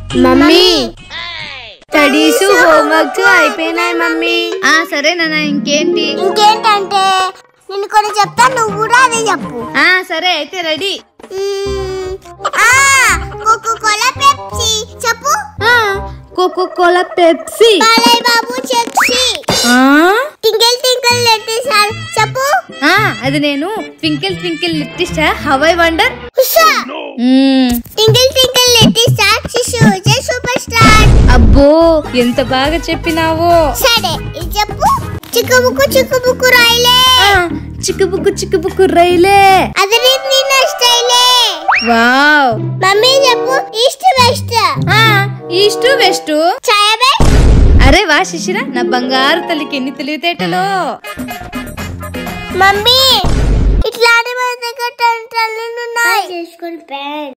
mummy studies homeworks అయిపోయినాయి mummy ఆ సరే నాన్న ఇంకేంటి ఇంకేంటంటే నేను కొన్ని చెప్తా నువ్వు కూడా అదే చెప్పు ఆ సరే అయితే రెడీ కోకో కోలా పెప్సీ చెప్పు coca cola Pepsi Balayya Babu చెప్సీ టింకిల్ టింకిల్ లిటిల్ స్టార్ చెప్పు ఆ అది నేను twinkle twinkle little star how I wonder ఉషా టింకిల్ టింకిల్ లిటిల్ స్టార్ శిశు విజయ్ సూపర్ స్టార్ అబ్బో ఎంత బాగా చెప్పినావో సరే ఇది చెప్పు చిక్కుబుక్కు చిక్కుబుక్కు రాయిలే చిక్కుబుక్కు చిక్కుబుక్కు రైలే అది నిన్న స్టైలే వావ్ మమ్మీ చెప్పు ఈస్ట్ వెస్ట్ ఆ ఈస్ట్ వెస్ట్ ఛాయ బెస్ట్ అరే వా శిశిర నా బంగారు తల్లికి ఎన్ని తెలివితేటలో మమ్మీ ఇట్లాంటి మన దగ్గర టెన్ టన్నులు ఉన్నాయి చేసుకుని